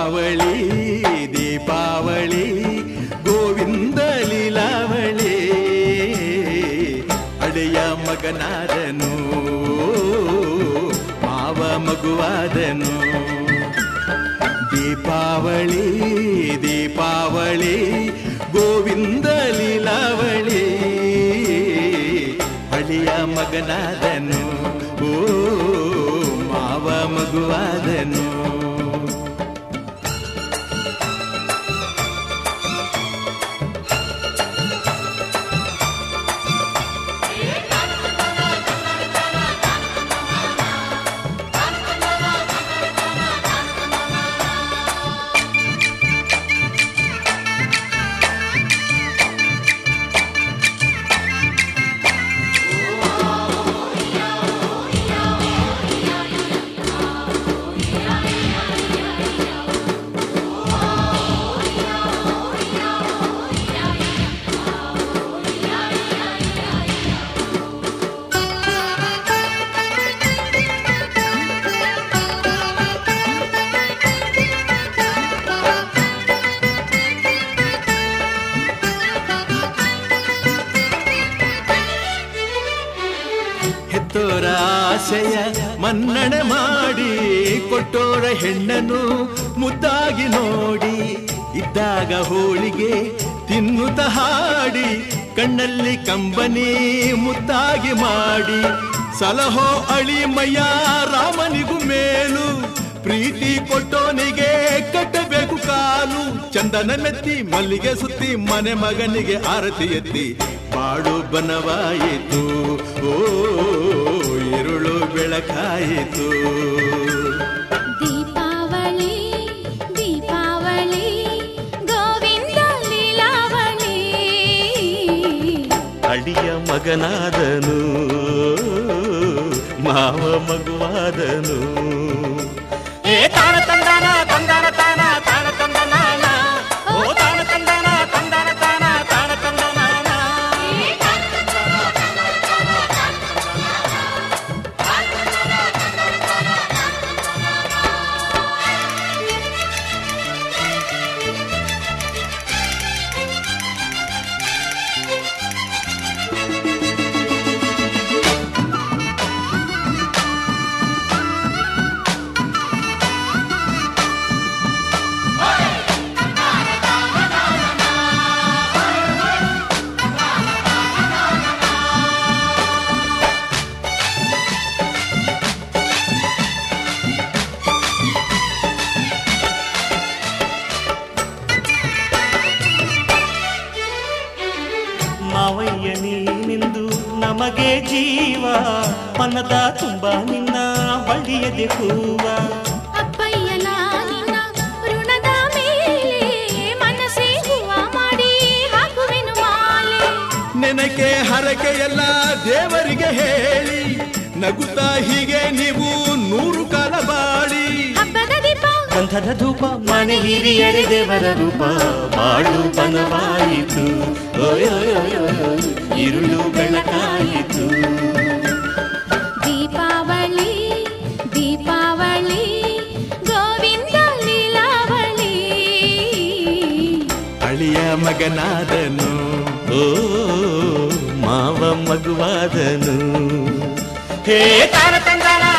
ದೀಪಾವಳಿ ದೀಪಾವಳಿ ಗೋವಿಂದ ಲೀಲಾವಳಿ ಅಡೆಯ ಮಗನಾದನು ಮಾವ ಮಗುವಾದನು ದೀಪಾವಳಿ ದೀಪಾವಳಿ ಗೋವಿಂದ ಲೀಲಾವಳಿ ಹಳಿಯ ಮಗನಾದನು ಓ ಮಾವ ಮಗುವಾದನು ಹೆತ್ತೋರ ಆಸೆಯ ಮನ್ನಣೆ ಮಾಡಿ ಕೊಟ್ಟೋರ ಹೆಣ್ಣನು ಮುದ್ದಾಗಿ ನೋಡಿ ಇದ್ದಾಗ ಹೋಳಿಗೆ ತಿನ್ನುತ್ತ ಹಾಡಿ ಕಣ್ಣಲ್ಲಿ ಕಂಬನಿ ಮುದ್ದಾಗಿ ಮಾಡಿ ಸಲಹೋ ಅಳಿಮಯ್ಯ ರಾಮನಿಗೂ ಮೇಲು ಪ್ರೀತಿ ಕೊಟ್ಟೋನಿಗೆ ಕಟ್ಟಬೇಕು ಕಾಲು ಚಂದನ ಮೆತ್ತಿ ಮಲ್ಲಿಗೆ ಸುತ್ತಿ ಮನೆ ಮಗನಿಗೆ ಆರತಿ ಎತ್ತಿ ಬಾಳು ಬನವಾಯಿತು ಓ ഇരുಳು ಬೆಳಕಾಯಿತು ದೀಪಾವಳಿ ದೀಪಾವಳಿ ಗೋವಿಂದ ಲೀಲಾವಳಿ ಅಡಿಯ ಮಗನಾದನು ಮಾವ ಮಗುವಾದನು ಏ ತಾನ ತಂದಾನ ತಂದಾನ ತಾನ ತಾನ ತಂದನಾನ ಓ ತಾನ ತಂದಾನ ತಂದಾನ ತಾನ ತಾನ ತಂದನಾನ ಮಾವಯ್ಯ ನೀನೆಂದು ನಮಗೆ ಜೀವ ಮನದ ತುಂಬ ನಿನ್ನ ಬಳ್ಳಿಯದೆ ಹೂವ ಅಪ್ಪಯ್ಯನ ನಿನ್ನ ಋಣದ ಮೇಲೆ ಮನಸ್ಸೇ ಹೂವ ಮಾಡಿ ಹಾಕುವೆನು ಮಾಲೆ ನೆನಕೆ ಹರಕೆ ಎಲ್ಲ ದೇವರಿಗೆ ಹೇಳಿ ನಗುತ್ತಾ ಹೀಗೆ ನೀವು ನೂರು ಕಾಲ ಬಾಳಿ ಹಬ್ಬದ ದೀಪ ಗಂಧದ ಧೂಪ ಮನೆ ಹಿರಿಯರೆ ದೇವರ ರೂಪ ಬಾಳು ಬನವಾಯಿತು ಓಯೋಯೋಯೋಯ್, ഇരുಳು ಬೆಳಕಾಯಿತು ದೀಪಾವಳಿ ದೀಪಾವಳಿ ಗೋವಿಂದ ಲೀಲಾವಳಿ ಅಳಿಯ ಮಗನಾದನು ಓ ಮಾವ ಮಗುವಾದನು ಹೇ ತಾನ ತಂದಾನ